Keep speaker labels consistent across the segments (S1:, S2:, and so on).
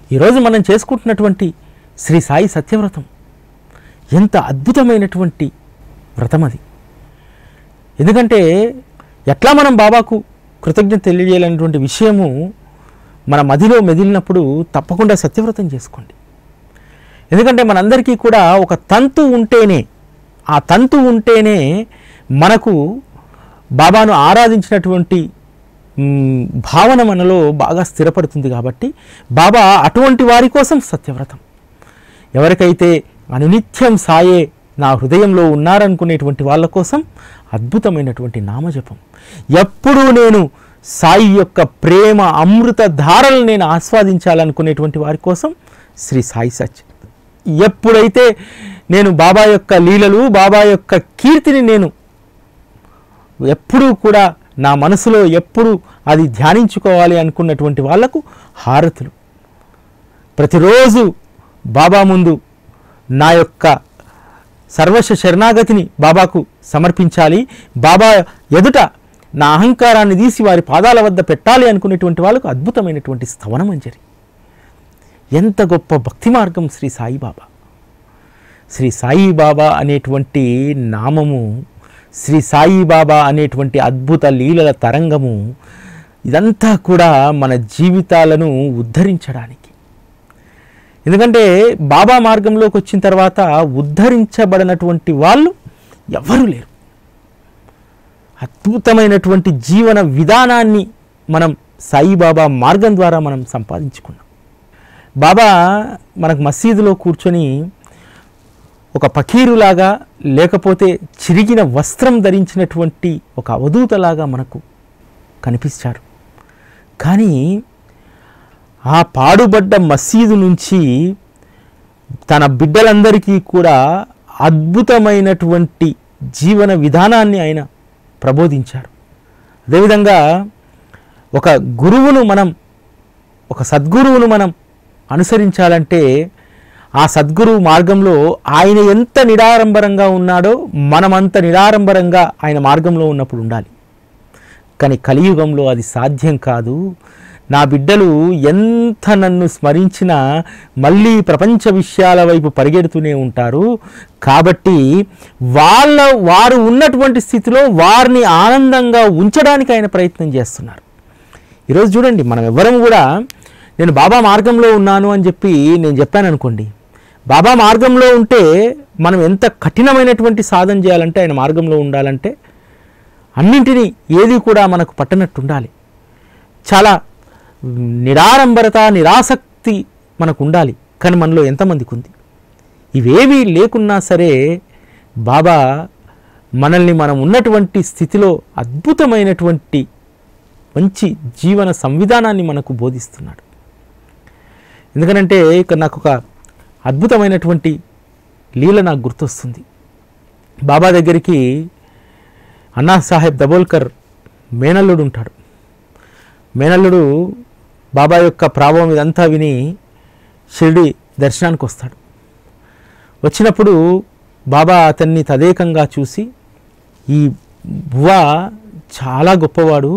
S1: ఈరోజు మనం చేసుకుంటున్నటువంటి శ్రీ సాయి సత్యవ్రతం ఎంత అద్భుతమైనటువంటి వ్రతం అది ఎందుకంటే ఎట్లా మనం బాబాకు కృతజ్ఞత తెలియజేయాలనేటువంటి విషయము మన మదిలో మెదిలినప్పుడు తప్పకుండా సత్యవ్రతం చేసుకోండి ఎందుకంటే మనందరికీ కూడా ఒక తంతు ఉంటేనే ఆ తంతు ఉంటేనే మనకు బాబాను ఆరాధించినటువంటి మ్, భావన మనలో బాగా స్థిరపడుతుంది కాబట్టి బాబా అటువంటి వారి కోసం సత్యవ్రతం ఎవరికైతే అనునిత్యం సాయే నా హృదయంలో ఉన్నారనుకునేటువంటి వాళ్ళ కోసం అద్భుతమైనటువంటి నామజపం ఎప్పుడూ నేను సాయి యొక్క ప్రేమ అమృత ధారలు నేను ఆస్వాదించాలనుకునేటువంటి వారి కోసం శ్రీ సాయి సచ్ ఎప్పుడైతే నేను బాబా యొక్క లీలలు బాబా యొక్క కీర్తిని నేను ఎప్పుడూ కూడా నా మనసులో ఎప్పుడు అది ధ్యానించుకోవాలి అనుకున్నటువంటి వాళ్లకు హారతులు ప్రతిరోజు బాబా ముందు నా యొక్క సర్వస్వ శరణాగతిని బాబాకు సమర్పించాలి బాబా ఎదుట నా అహంకారాన్ని తీసి వారి పాదాల వద్ద పెట్టాలి అనుకునేటువంటి వాళ్ళకు అద్భుతమైనటువంటి స్థవనమంజరి ఎంత గొప్ప భక్తి మార్గం శ్రీ సాయిబాబా శ్రీ సాయిబాబా అనేటువంటి నామము శ్రీ సాయిబాబా అనేటువంటి అద్భుత లీలల తరంగము ఇదంతా కూడా మన జీవితాలను ఉద్ధరించడానికి ఎందుకంటే బాబా మార్గంలోకి వచ్చిన తర్వాత ఉద్ధరించబడినటువంటి వాళ్ళు ఎవరు లేరు అద్భుతమైనటువంటి జీవన విధానాన్ని మనం సాయిబాబా మార్గం ద్వారా మనం సంపాదించుకున్నాం బాబా మనకు మసీదులో కూర్చొని ఒక పకీరులాగా లేకపోతే చిరిగిన వస్త్రం ధరించినటువంటి ఒక అవధూతలాగా మనకు కనిపించారు కానీ ఆ పాడుబడ్డ మసీదు నుంచి తన బిడ్డలందరికీ కూడా అద్భుతమైనటువంటి జీవన విధానాన్ని ఆయన ప్రబోధించారు అదేవిధంగా ఒక గురువును మనం ఒక సద్గురువును మనం అనుసరించాలంటే ఆ సద్గురువు మార్గంలో ఆయన ఎంత నిరాడంబరంగా ఉన్నాడో మనమంత నిరాడంబరంగా ఆయన మార్గంలో ఉన్నప్పుడు ఉండాలి కానీ కలియుగంలో అది సాధ్యం కాదు నా బిడ్డలు ఎంత నన్ను స్మరించినా మళ్ళీ ప్రపంచ విషయాల వైపు పరిగెడుతూనే ఉంటారు కాబట్టి వాళ్ళ వారు ఉన్నటువంటి స్థితిలో వారిని ఆనందంగా ఉంచడానికి ఆయన ప్రయత్నం చేస్తున్నారు ఈరోజు చూడండి మనం ఎవ్వరం కూడా నేను బాబా మార్గంలో ఉన్నాను అని చెప్పి నేను చెప్పాను అనుకోండి బాబా మార్గంలో ఉంటే మనం ఎంత కఠినమైనటువంటి సాధన చేయాలంటే ఆయన మార్గంలో ఉండాలంటే అన్నింటినీ ఏది కూడా మనకు పట్టనట్టు ఉండాలి చాలా నిరాడంబరత నిరాసక్తి మనకు ఉండాలి కానీ మనలో ఎంతమందికి ఉంది ఇవేవీ లేకున్నా సరే బాబా మనల్ని మనం ఉన్నటువంటి స్థితిలో అద్భుతమైనటువంటి మంచి జీవన సంవిధానాన్ని మనకు బోధిస్తున్నాడు ఎందుకనంటే ఇక్కడ నాకు ఒక అద్భుతమైనటువంటి లీల నాకు గుర్తొస్తుంది బాబా దగ్గరికి అన్నా సాహెబ్ దబోల్కర్ మేనల్లుడు ఉంటాడు మేనల్లుడు బాబా యొక్క ప్రభావం ఇదంతా విని షిరిడి దర్శనానికి వస్తాడు వచ్చినప్పుడు బాబా అతన్ని తదేకంగా చూసి ఈ బువ చాలా గొప్పవాడు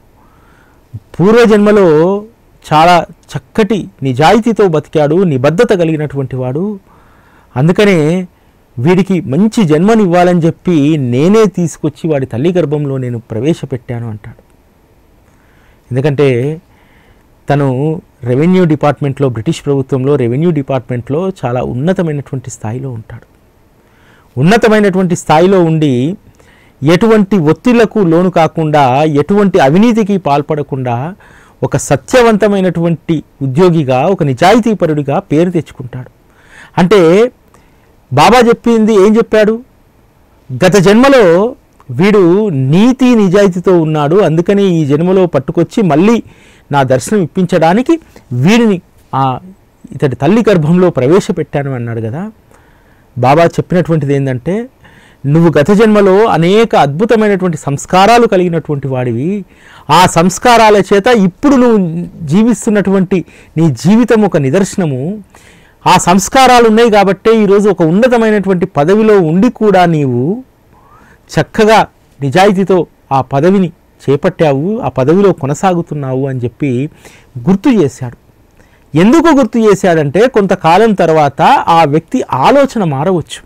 S1: పూర్వజన్మలో చాలా చక్కటి నిజాయితీతో బతికాడు నిబద్ధత కలిగినటువంటి వాడు అందుకనే వీడికి మంచి జన్మనివ్వాలని చెప్పి నేనే తీసుకొచ్చి వాడి తల్లి గర్భంలో నేను ప్రవేశపెట్టాను అంటాడు ఎందుకంటే తను రెవెన్యూ డిపార్ట్మెంట్లో బ్రిటిష్ ప్రభుత్వంలో రెవెన్యూ డిపార్ట్మెంట్లో చాలా ఉన్నతమైనటువంటి స్థాయిలో ఉంటాడు ఉన్నతమైనటువంటి స్థాయిలో ఉండి ఎటువంటి ఒత్తిళ్లకు లోను కాకుండా ఎటువంటి అవినీతికి పాల్పడకుండా ఒక సత్యవంతమైనటువంటి ఉద్యోగిగా ఒక నిజాయితీపరుడిగా పేరు తెచ్చుకుంటాడు అంటే బాబా చెప్పింది ఏం చెప్పాడు గత జన్మలో వీడు నీతి నిజాయితీతో ఉన్నాడు అందుకని ఈ జన్మలో పట్టుకొచ్చి మళ్ళీ నా దర్శనం ఇప్పించడానికి వీడిని ఆ ఇతడి తల్లి గర్భంలో ప్రవేశపెట్టాను అన్నాడు కదా బాబా చెప్పినటువంటిది ఏంటంటే నువ్వు గత జన్మలో అనేక అద్భుతమైనటువంటి సంస్కారాలు కలిగినటువంటి వాడివి ఆ సంస్కారాల చేత ఇప్పుడు నువ్వు జీవిస్తున్నటువంటి నీ జీవితం ఒక నిదర్శనము ఆ సంస్కారాలు ఉన్నాయి కాబట్టే ఈరోజు ఒక ఉన్నతమైనటువంటి పదవిలో ఉండి కూడా నీవు చక్కగా నిజాయితీతో ఆ పదవిని చేపట్టావు ఆ పదవిలో కొనసాగుతున్నావు అని చెప్పి గుర్తు చేశాడు ఎందుకు గుర్తు చేశాడంటే కొంతకాలం తర్వాత ఆ వ్యక్తి ఆలోచన మారవచ్చు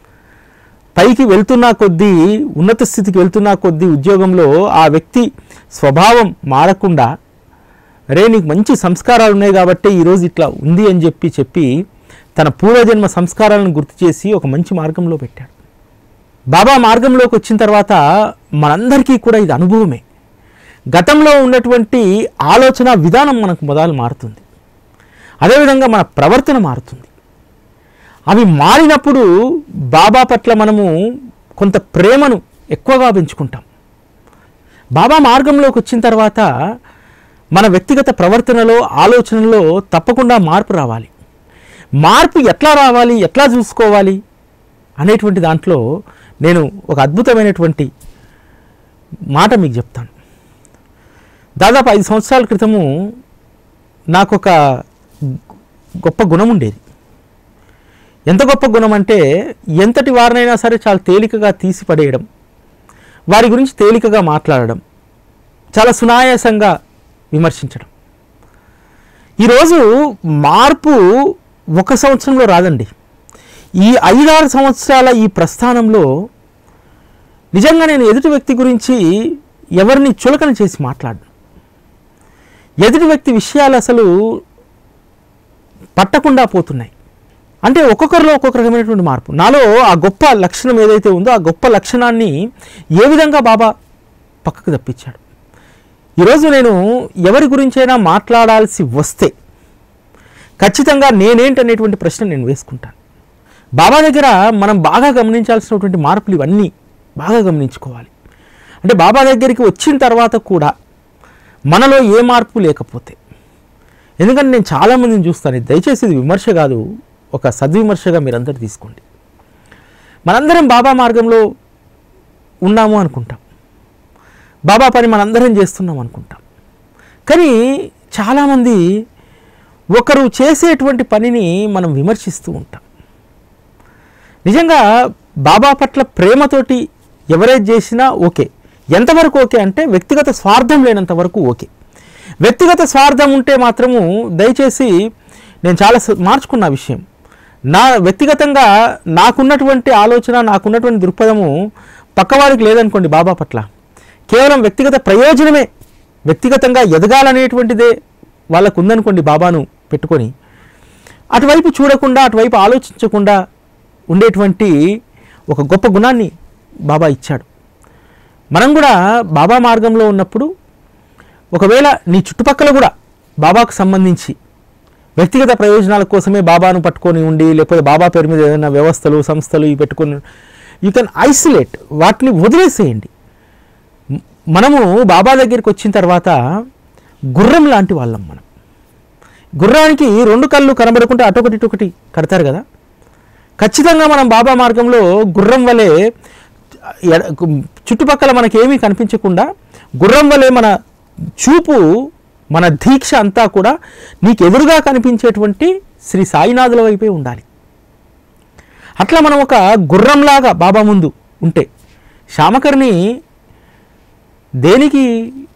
S1: పైకి వెళ్తున్నా కొద్దీ ఉన్నత స్థితికి వెళ్తున్నా కొద్దీ ఉద్యోగంలో ఆ వ్యక్తి స్వభావం మారకుండా రే నీకు మంచి సంస్కారాలు ఉన్నాయి కాబట్టి ఈరోజు ఇట్లా ఉంది అని చెప్పి చెప్పి తన పూర్వజన్మ సంస్కారాలను గుర్తు చేసి ఒక మంచి మార్గంలో పెట్టాడు బాబా మార్గంలోకి వచ్చిన తర్వాత మనందరికీ కూడా ఇది అనుభవమే గతంలో ఉన్నటువంటి ఆలోచన విధానం మనకు మొదలు మారుతుంది అదేవిధంగా మన ప్రవర్తన మారుతుంది అవి మారినప్పుడు బాబా పట్ల మనము కొంత ప్రేమను ఎక్కువగా పెంచుకుంటాం బాబా మార్గంలోకి వచ్చిన తర్వాత మన వ్యక్తిగత ప్రవర్తనలో ఆలోచనలో తప్పకుండా మార్పు రావాలి మార్పు ఎట్లా రావాలి ఎట్లా చూసుకోవాలి అనేటువంటి దాంట్లో నేను ఒక అద్భుతమైనటువంటి మాట మీకు చెప్తాను దాదాపు ఐదు సంవత్సరాల క్రితము నాకు ఒక గొప్ప గుణం ఉండేది ఎంత గొప్ప గుణం అంటే ఎంతటి వారినైనా సరే చాలా తేలికగా తీసి పడేయడం వారి గురించి తేలికగా మాట్లాడడం చాలా సునాయాసంగా విమర్శించడం ఈరోజు మార్పు ఒక సంవత్సరంలో రాదండి ఈ ఐదారు సంవత్సరాల ఈ ప్రస్థానంలో నిజంగా నేను ఎదుటి వ్యక్తి గురించి ఎవరిని చులకన చేసి మాట్లాడను ఎదుటి వ్యక్తి విషయాలు అసలు పట్టకుండా పోతున్నాయి అంటే ఒక్కొక్కరిలో ఒక్కొక్క రకమైనటువంటి మార్పు నాలో ఆ గొప్ప లక్షణం ఏదైతే ఉందో ఆ గొప్ప లక్షణాన్ని ఏ విధంగా బాబా పక్కకు తప్పించాడు ఈరోజు నేను ఎవరి గురించైనా మాట్లాడాల్సి వస్తే ఖచ్చితంగా నేనేంటనేటువంటి ప్రశ్న నేను వేసుకుంటాను బాబా దగ్గర మనం బాగా గమనించాల్సినటువంటి మార్పులు ఇవన్నీ బాగా గమనించుకోవాలి అంటే బాబా దగ్గరికి వచ్చిన తర్వాత కూడా మనలో ఏ మార్పు లేకపోతే ఎందుకంటే నేను చాలామందిని చూస్తాను ఇది దయచేసి ఇది విమర్శ కాదు ఒక సద్విమర్శగా మీరందరూ తీసుకోండి మనందరం బాబా మార్గంలో ఉన్నాము అనుకుంటాం బాబా పని మనందరం చేస్తున్నాం అనుకుంటాం కానీ చాలామంది ఒకరు చేసేటువంటి పనిని మనం విమర్శిస్తూ ఉంటాం నిజంగా బాబా పట్ల ప్రేమతోటి ఎవరేది చేసినా ఓకే ఎంతవరకు ఓకే అంటే వ్యక్తిగత స్వార్థం లేనంత వరకు ఓకే వ్యక్తిగత స్వార్థం ఉంటే మాత్రము దయచేసి నేను చాలా స- మార్చుకున్న విషయం నా వ్యక్తిగతంగా నాకున్నటువంటి ఆలోచన నాకున్నటువంటి దృక్పథము పక్కవాడికి లేదనుకోండి బాబా పట్ల కేవలం వ్యక్తిగత ప్రయోజనమే వ్యక్తిగతంగా ఎదగాలనేటువంటిదే వాళ్ళకు ఉందనుకోండి బాబాను పెట్టుకొని అటువైపు చూడకుండా అటువైపు ఆలోచించకుండా ఉండేటువంటి ఒక గొప్ప గుణాన్ని బాబా ఇచ్చాడు మనం కూడా బాబా మార్గంలో ఉన్నప్పుడు ఒకవేళ నీ చుట్టుపక్కల కూడా బాబాకు సంబంధించి వ్యక్తిగత ప్రయోజనాల కోసమే బాబాను పట్టుకొని ఉండి లేకపోతే బాబా పేరు మీద ఏదైనా వ్యవస్థలు సంస్థలు ఇవి పెట్టుకొని యూ కెన్ ఐసోలేట్ వాటిని వదిలేసేయండి మ- మనము బాబా దగ్గరికి వచ్చిన తర్వాత గుర్రం లాంటి వాళ్ళం మనం గుర్రానికి రెండు కళ్ళు కనబడకుండా అటొకటి ఇటొకటి కడతారు కదా ఖచ్చితంగా మనం బాబా మార్గంలో గుర్రం వలె ఎడ- చుట్టుపక్కల మనకేమీ కనిపించకుండా గుర్రం వలె మన చూపు మన దీక్ష అంతా కూడా నీకు ఎదురుగా కనిపించేటువంటి శ్రీ సాయినాథుల వైపే ఉండాలి అట్లా మనం ఒక గుర్రంలాగా బాబా ముందు ఉంటే శామకర్ణి దేనికి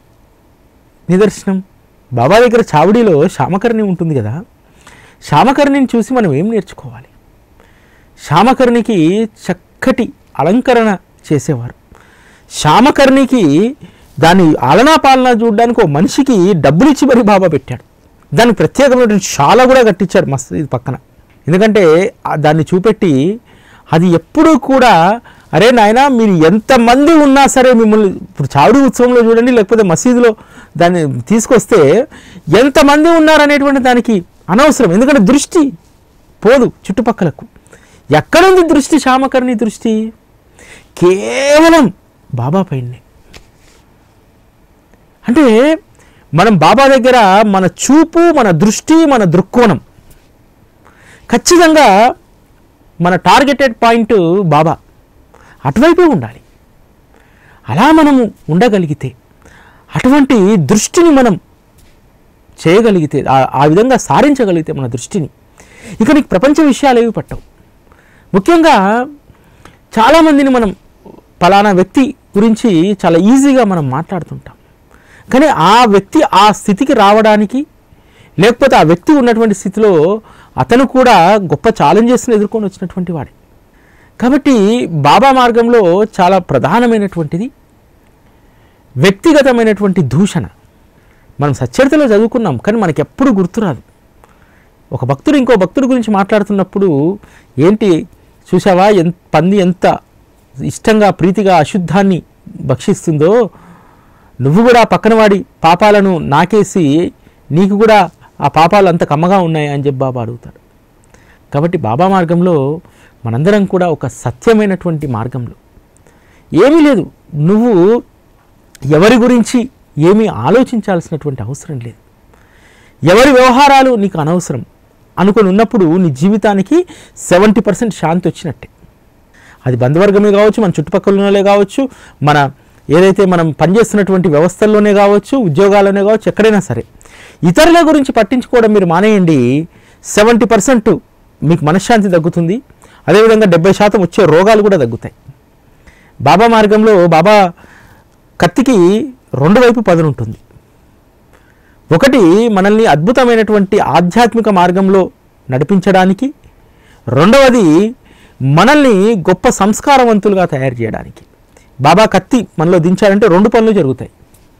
S1: నిదర్శనం బాబా దగ్గర చావడిలో శామకర్ణి ఉంటుంది కదా శామకర్ణిని చూసి మనం ఏం నేర్చుకోవాలి శామకర్ణికి చక్కటి అలంకరణ చేసేవారు శామకర్ణికి దాని ఆలనా పాలన చూడడానికి ఒక మనిషికి డబ్బులు ఇచ్చి మరి బాబా పెట్టాడు దానికి ప్రత్యేకమైనటువంటి శాల కూడా కట్టించాడు మసీద్ పక్కన ఎందుకంటే ఆ దాన్ని చూపెట్టి అది ఎప్పుడూ కూడా అరే నాయనా మీరు ఎంతమంది ఉన్నా సరే మిమ్మల్ని ఇప్పుడు చావుడి ఉత్సవంలో చూడండి లేకపోతే మసీదులో దాన్ని తీసుకొస్తే ఎంతమంది ఉన్నారనేటువంటి దానికి అనవసరం ఎందుకంటే దృష్టి పోదు చుట్టుపక్కలకు ఎక్కడుంది దృష్టి శామకర్ణి దృష్టి కేవలం బాబా పైనే అంటే మనం బాబా దగ్గర మన చూపు మన దృష్టి మన దృక్కోణం ఖచ్చితంగా మన టార్గెటెడ్ పాయింట్ బాబా అటువైపే ఉండాలి అలా మనము ఉండగలిగితే అటువంటి దృష్టిని మనం చేయగలిగితే ఆ- ఆ విధంగా సారించగలిగితే మన దృష్టిని ఇక నీకు ప్రపంచ విషయాలు ఏవి పట్టవు ముఖ్యంగా చాలామందిని మనం పలానా వ్యక్తి గురించి చాలా ఈజీగా మనం మాట్లాడుతుంటాం కానీ ఆ వ్యక్తి ఆ స్థితికి రావడానికి లేకపోతే ఆ వ్యక్తి ఉన్నటువంటి స్థితిలో అతను కూడా గొప్ప ఛాలెంజెస్ని ఎదుర్కొని వచ్చినటువంటి వాడే కాబట్టి బాబా మార్గంలో చాలా ప్రధానమైనటువంటిది వ్యక్తిగతమైనటువంటి దూషణ మనం సచ్చరితలో చదువుకున్నాం కానీ మనకి ఎప్పుడు గుర్తురాదు ఒక భక్తుడు ఇంకో భక్తుడి గురించి మాట్లాడుతున్నప్పుడు ఏంటి చూసావా ఎంత పంది ఎంత ఇష్టంగా ప్రీతిగా అశుద్ధాన్ని భక్షిస్తుందో నువ్వు కూడా పక్కన వాడి పాపాలను నాకేసి నీకు కూడా ఆ పాపాలు అంత కమ్మగా ఉన్నాయి అని చెప్పి బాబా అడుగుతాడు కాబట్టి బాబా మార్గంలో మనందరం కూడా ఒక సత్యమైనటువంటి మార్గంలో ఏమీ లేదు నువ్వు ఎవరి గురించి ఏమీ ఆలోచించాల్సినటువంటి అవసరం లేదు ఎవరి వ్యవహారాలు నీకు అనవసరం అనుకొని ఉన్నప్పుడు నీ జీవితానికి సెవెంటీ పర్సెంట్ శాంతి వచ్చినట్టే అది బంధువర్గమే కావచ్చు మన చుట్టుపక్కలలోనే కావచ్చు మన ఏదైతే మనం పనిచేస్తున్నటువంటి వ్యవస్థల్లోనే కావచ్చు ఉద్యోగాల్లోనే కావచ్చు ఎక్కడైనా సరే ఇతరుల గురించి పట్టించుకోవడం మీరు మానేయండి సెవెంటీ పర్సెంట్ మీకు మనశ్శాంతి తగ్గుతుంది అదేవిధంగా డెబ్బై శాతం వచ్చే రోగాలు కూడా తగ్గుతాయి బాబా మార్గంలో బాబా కత్తికి రెండు వైపు పదును ఉంటుంది ఒకటి మనల్ని అద్భుతమైనటువంటి ఆధ్యాత్మిక మార్గంలో నడిపించడానికి రెండవది మనల్ని గొప్ప సంస్కారవంతులుగా తయారు చేయడానికి బాబా కత్తి మనలో దించారంటే రెండు పనులు జరుగుతాయి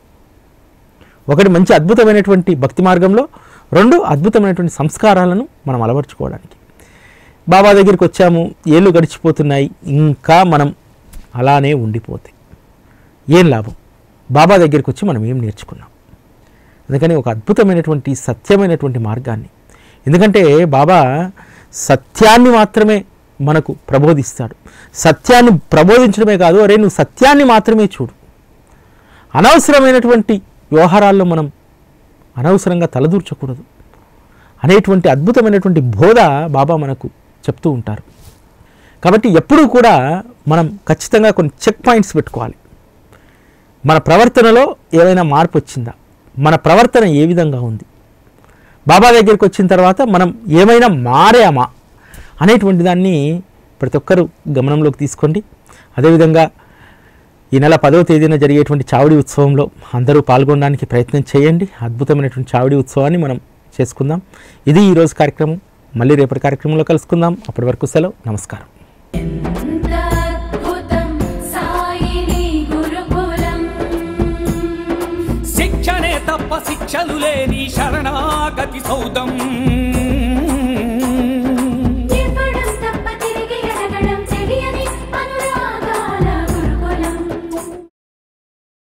S1: ఒకటి మంచి అద్భుతమైనటువంటి భక్తి మార్గంలో రెండు అద్భుతమైనటువంటి సంస్కారాలను మనం అలవర్చుకోవడానికి బాబా దగ్గరికి వచ్చాము ఏళ్ళు గడిచిపోతున్నాయి ఇంకా మనం అలానే ఉండిపోతే ఏం లాభం బాబా దగ్గరికి వచ్చి మనం ఏం నేర్చుకున్నాం అందుకని ఒక అద్భుతమైనటువంటి సత్యమైనటువంటి మార్గాన్ని ఎందుకంటే బాబా సత్యాన్ని మాత్రమే మనకు ప్రబోధిస్తాడు సత్యాన్ని ప్రబోధించడమే కాదు అరే నువ్వు సత్యాన్ని మాత్రమే చూడు అనవసరమైనటువంటి వ్యవహారాల్లో మనం అనవసరంగా తలదూర్చకూడదు అనేటువంటి అద్భుతమైనటువంటి బోధ బాబా మనకు చెప్తూ ఉంటారు కాబట్టి ఎప్పుడూ కూడా మనం ఖచ్చితంగా కొన్ని చెక్ పాయింట్స్ పెట్టుకోవాలి మన ప్రవర్తనలో ఏమైనా మార్పు వచ్చిందా మన ప్రవర్తన ఏ విధంగా ఉంది బాబా దగ్గరికి వచ్చిన తర్వాత మనం ఏమైనా మారామా అనేటువంటి దాన్ని ప్రతి ఒక్కరూ గమనంలోకి తీసుకోండి అదేవిధంగా ఈ నెల పదవ తేదీన జరిగేటువంటి చావడి ఉత్సవంలో అందరూ పాల్గొనడానికి ప్రయత్నం చేయండి అద్భుతమైనటువంటి చావడి ఉత్సవాన్ని మనం చేసుకుందాం ఇది ఈరోజు కార్యక్రమం మళ్ళీ రేపటి కార్యక్రమంలో కలుసుకుందాం అప్పటి వరకు సెలవు నమస్కారం
S2: అద్భుతం సాయిని గురుకులం
S3: శిక్షణే తప్ప శిక్షలు లేని శరణాగతి సౌదం